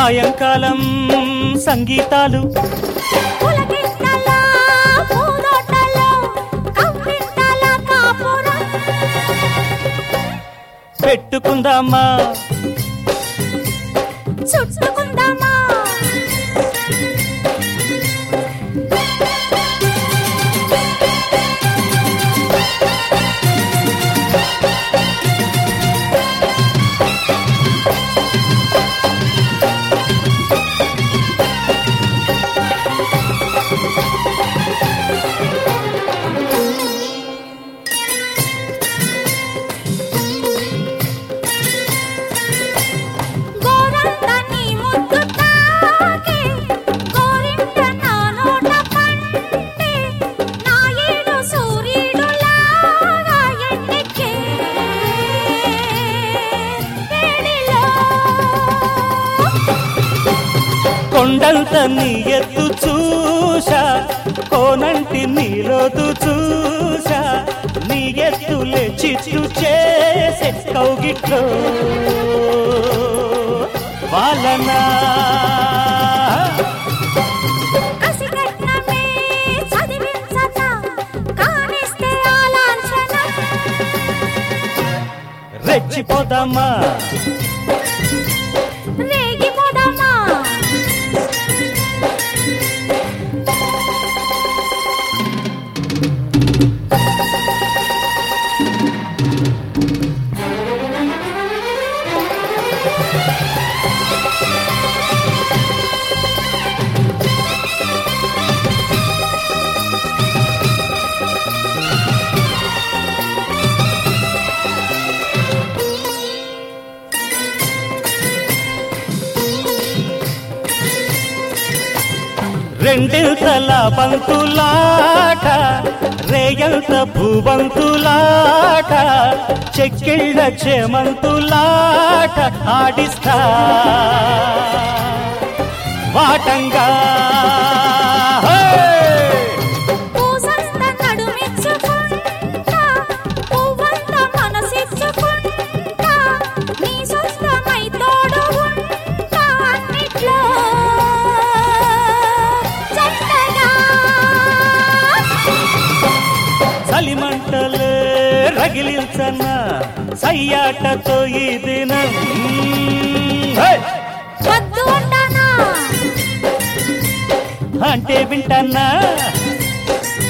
సాయంకాలం సంగీతాలు పులకింతల పూదోటలో కవ్వింతల కాపురం పెట్టుకుందామా చుట్టుకుందామా గోరంత నీ ముద్దు తాకే గోరింట నా నోట పంటే నా ఏడు సూర్యుడు లాగా ఎండెక్కే వేడిలో కొండంత నీ ఎత్తు చూసా కోనంటి నీలోతు చూసా నీ ఎత్తులే చిచ్చు చేసే కౌగిట్లో వాళ్ళనా కసికట్నమే చదివించక కానిస్తే ఆ లాంఛనం రెచ్చిపోదామా రేగిపోదామా రెండింతల బంతులాట రేయంత భూబంతులాట చెక్కిళ్ళ చేమంతులాట ఆడిస్తా వాటంగా హే! పూసంత నడుమిచ్చుకుంటా పువ్వంత మనసిచ్చుకుంటా నీ సొంతమై తోడు ఉంటా అన్నిట్లో జంటగా చలిమంటలే రగిలించన్న సయ్యాటతో ఈ దినం హే! వద్దు అంటానా అంటే వింటన్నా